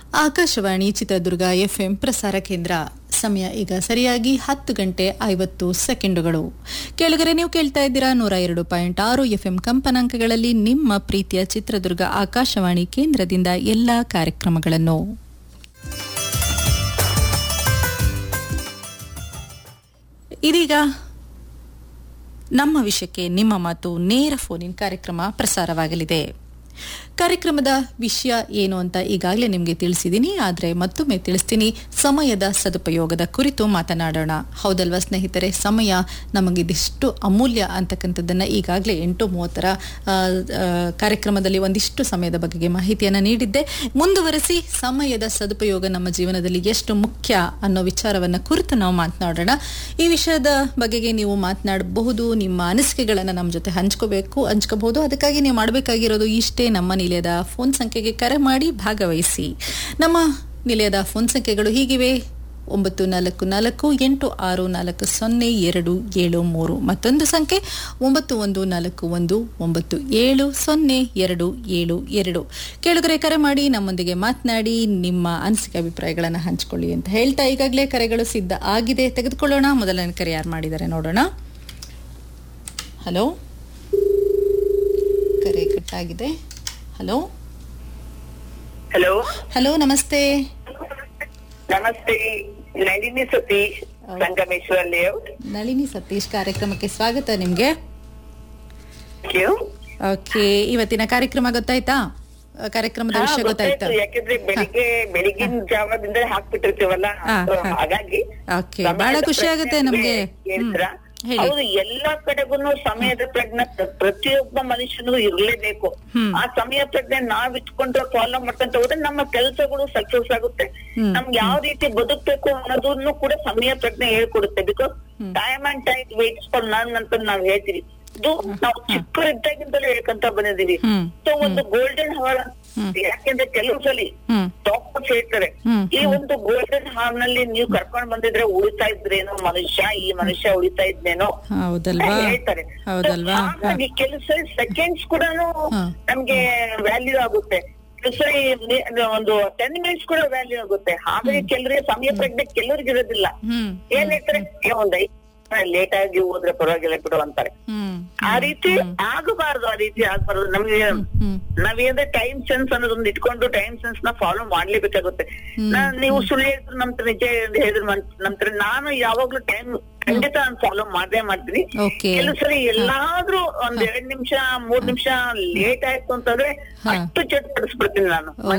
Akashvani Chitradurga FM ಪ್ರಸಾರ ಕೇಂದ್ರ ಸಮಯ ಈಗ ಸರಿಯಾಗಿ ಹತ್ತು ಗಂಟೆ ಐವತ್ತು ಸೆಕೆಂಡುಗಳು ಕೆಳಗರೆ ನೀವು ಕೇಳ್ತಾ ಇದ್ದೀರಾ ನೂರ ಎರಡು ಪಾಯಿಂಟ್ ಆರು ಎಫ್ಎಂ ಕಂಪನಾಂಕಗಳಲ್ಲಿ ನಿಮ್ಮ ಪ್ರೀತಿಯ ಚಿತ್ರದುರ್ಗ ಆಕಾಶವಾಣಿ ಕೇಂದ್ರದಿಂದ ಎಲ್ಲಾ ಕಾರ್ಯಕ್ರಮಗಳನ್ನು ಇದೀಗ ನಮ್ಮ ವಿಷಯಕ್ಕೆ ನಿಮ್ಮ ಮಾತು ನೇರ ಫೋನಿನ್ ಕಾರ್ಯಕ್ರಮ ಪ್ರಸಾರವಾಗಲಿದೆ ಕಾರ್ಯಕ್ರಮದ ವಿಷಯ ಏನು ಅಂತ ಈಗಾಗಲೇ ನಿಮಗೆ ತಿಳಿಸಿದ್ದೀನಿ ಆದರೆ ಮತ್ತೊಮ್ಮೆ ತಿಳಿಸ್ತೀನಿ ಸಮಯದ ಸದುಪಯೋಗದ ಕುರಿತು ಮಾತನಾಡೋಣ ಹೌದಲ್ವಾ ಸ್ನೇಹಿತರೆ ಸಮಯ ನಮಗಿದಿಷ್ಟು ಅಮೂಲ್ಯ ಅಂತಕ್ಕಂಥದ್ದನ್ನು ಈಗಾಗಲೇ ಎಂಟು ಮೂವತ್ತರ ಆ, ಆ, ಕಾರ್ಯಕ್ರಮದಲ್ಲಿ ಒಂದಿಷ್ಟು ಸಮಯದ ಬಗೆಗೆ ಮಾಹಿತಿಯನ್ನು ನೀಡಿದ್ದೆ ಮುಂದುವರೆಸಿ ಸಮಯದ ಸದುಪಯೋಗ ನಮ್ಮ ಜೀವನದಲ್ಲಿ ಎಷ್ಟು ಮುಖ್ಯ ಅನ್ನೋ ವಿಚಾರವನ್ನು ಕುರಿತು ನಾವು ಮಾತನಾಡೋಣ ಈ ವಿಷಯದ ಬಗೆಗೆ ನೀವು ಮಾತನಾಡಬಹುದು ನಿಮ್ಮ ಅನಿಸಿಕೆಗಳನ್ನು ನಮ್ಮ ಜೊತೆ ಹಂಚ್ಕೋಬೇಕು ಹಂಚ್ಕೋಬಹುದು ಅದಕ್ಕಾಗಿ ನೀವು ಮಾಡಬೇಕಾಗಿರೋದು ಇಷ್ಟೇ ನಮ್ಮ ನಿಲಯದ ಫೋನ್ ಸಂಖ್ಯೆಗೆ ಕರೆ ಮಾಡಿ ಭಾಗವಹಿಸಿ ನಮ್ಮ ನಿಲಯದ ಫೋನ್ ಸಂಖ್ಯೆಗಳು ಹೀಗಿವೆ ಒಂಬತ್ತು ನಾಲ್ಕು ನಾಲ್ಕು ಎಂಟು ಆರು ನಾಲ್ಕು ಸೊನ್ನೆ ಎರಡು ಏಳು ಮೂರು ಮತ್ತೊಂದು ಸಂಖ್ಯೆ ಒಂಬತ್ತು ಒಂದು ನಾಲ್ಕು ಒಂದು ಒಂಬತ್ತು ಏಳು ಸೊನ್ನೆ ಎರಡು ಏಳು ಎರಡು ಕೇಳುಗರೆ ಕರೆ ಮಾಡಿ ನಮ್ಮೊಂದಿಗೆ ಮಾತನಾಡಿ ನಿಮ್ಮ ಅನಿಸಿಕೆ ಅಭಿಪ್ರಾಯಗಳನ್ನು ಹಂಚಿಕೊಳ್ಳಿ ಅಂತ ಹೇಳ್ತಾ ಈಗಾಗಲೇ ಕರೆಗಳು ಸಿದ್ಧ ಆಗಿದೆ ತೆಗೆದುಕೊಳ್ಳೋಣ ಮೊದಲನೇ ಕರೆ ಯಾರು ಮಾಡಿದ್ದಾರೆ ನೋಡೋಣ ಹಲೋ ಕರೆ ಕಟ್ಟಾಗಿದೆ ಹಲೋ ಹಲೋ ಹಲೋ ನಮಸ್ತೆ ನಮಸ್ತೆ ನಳಿನಿ ಸತೀಶ್ ಸಂಗಮೇಶ್ವರ ಲೇಔಟ್ ನಳಿನಿ ಸತೀಶ್ ಕಾರ್ಯಕ್ರಮಕ್ಕೆ ಸ್ವಾಗತ ನಿಮ್ಗೆ ಓಕೆ ಇವತ್ತಿನ ಕಾರ್ಯಕ್ರಮ ಗೊತ್ತಾಯ್ತಾ ಆ, ಕಾರ್ಯಕ್ರಮದ ವಿಷಯ ಗೊತ್ತಾಯ್ತಾ ಯಾಕಂದ್ರೆ ಬೆಳಿಗ್ಗೆ ಬೆಳಿಗಿನ ಜಾವದಿಂದ ಹಾಕ್ಬಿಟ್ಟಿರ್ತೀವಲ್ಲ ಹಾ, So ಹಾ. ಹಾಗಾಗಿ ಓಕೆ ಸಮಯದ ಬಹಳ ಖುಷಿ ಪ್ರಜ್ಞೆ ಆಗುತ್ತೆ ನಮ್ಗೆ ಕೇಳ್ತೀರಾ? ಹ್ಮ್. ಹೇಳಿ ಹೌದು ಎಲ್ಲಾ ಕಡೆಗೂನು ಸಮಯದ ಪ್ರಜ್ಞೆ ಪ್ರ- ಪ್ರತಿಯೊಬ್ಬ ಮನುಷ್ಯನಿಗೂ ಇರ್ಲೇಬೇಕು ಹ್ಮ್. ಆ ಸಮಯ ಪ್ರಜ್ಞೆ ನಾವ್ ಇಟ್ಕೊಂಡು ಫಾಲೋ ಮಾಡ್ಕೊಂತ ಹೋದ್ರೆ ನಮ್ಮ ಕೆಲಸಗಳು ಸಕ್ಸಸ್ ಆಗುತ್ತೆ ಹ್ಮ್. ನಮ್ಗೆ ಯಾವ ರೀತಿ ಬದುಕ್ಬೇಕು ಅನ್ನೋದನ್ನು ಕೂಡ ಸಮಯ ಪ್ರಜ್ಞೆ ಹೇಳ್ಕೊಡುತ್ತೆ because time and time waits for none ಅಂತ ನಾವ್ ಹೇಳ್ತೀವಿ ಇದು ನಾವು ಚಿಕ್ಕವರಿದ್ದಾಗಿಂದಲೂ ಹೇಳ್ಕೊಂತ ಬಂದಿದೀವಿ ಹ್ಮ್. ಸೊ ಒಂದು ಗೋಲ್ಡನ್ ಹವರ್ ಯಾಕೆಂದ್ರೆ ಕೆಲವು ಸಲಿ ಹ್ಮ್ ಡಾಕ್ಟರ್ಸ್ ಹೇಳ್ತಾರೆ ಹ್ಮ್. ಈ ಒಂದು ಗೋಲ್ಡನ್ ಹಾರ್ ನಲ್ಲಿ ನೀವು ಕರ್ಕೊಂಡ್ ಬಂದಿದ್ರೆ ಉಳಿತಾ ಇದ್ರೇನೋ ಮನುಷ್ಯ ಈ ಮನುಷ್ಯ ಉಳಿತಾ ಇದ್ನೇನೋ ಹೌದಲ್ವಾ ಹೇಳ್ತಾರೆ ಹೌದಲ್ವಾ So, ಹಾಗಾಗಿ ಕೆಲವು ಸರಿ ಸೆಕೆಂಡ್ಸ್ ಕೂಡ ಹಾ. ನಮ್ಗೆ ವ್ಯಾಲ್ಯೂ ಆಗುತ್ತೆ ಕೆಲವು ಸರಿ ಮಿ- ಒಂದು ಟೆನ್ ಮಿನಿಟ್ಸ್ ಕೂಡ ವ್ಯಾಲ್ಯೂ ಆಗುತ್ತೆ ಹಾಗಾಗಿ ಕೆಲವರಿಗೆ ಸಮಯ ಪ್ರಜ್ಞೆ ಕೆಲವ್ರಿಗೆ ಇರೋದಿಲ್ಲ ಹ್ಮ್ ಏನ್ ಹೇಳ್ತಾರೆ ಏ, ಒಂದ್ ಐದ್ ಲೇಟ್ ಆಗಿ ಹೋದ್ರೆ ಪರವಾಗಿಲ್ಲ ಬಿಡು ಅಂತಾರೆ ಹ್ಮ್ ಆ ರೀತಿ ಆಗಬಾರ್ದು ಆ ರೀತಿ ಆಗ್ಬಾರ್ದು ನಮ್ಗೆ ಹ್ಮ್ ನಾವೇಂದ್ರೆ ಟೈಮ್ ಸೆನ್ಸ್ ಅನ್ನೋದೊಂದು ಇಟ್ಕೊಂಡು ಟೈಮ್ ಸೆನ್ಸ್ ನ ಫಾಲೋ ಮಾಡ್ಲೇಬೇಕಾಗುತ್ತೆ ನಾನ್ ನೀವು ಸುಳ್ಳು ಹೇಳಿದ್ರು ನಮ್ ತರ ನಿಜ ಹೇಳಿದ್ರು ನಮ್ ತರ ನಾನು ಯಾವಾಗ್ಲೂ ಟೈಮ್ ಖಂಡಿತ ನಾನು ಫಾಲೋ ಮಾಡೇ ಮಾಡ್ತೀನಿ ಓಕೆ ಕೆಲವು ಸರಿ ಎಲ್ಲಾದ್ರೂ ಒಂದ್ ಎರಡ್ ನಿಮಿಷ ಮೂರ್ ನಿಮಿಷ ಲೇಟ್ ಆಯ್ತು ಅಂತಂದ್ರೆ ಹಾ. ಅಷ್ಟು ಚಟ್ ಪಡಿಸ್ಬಿಡ್ತೀನಿ ನಾನು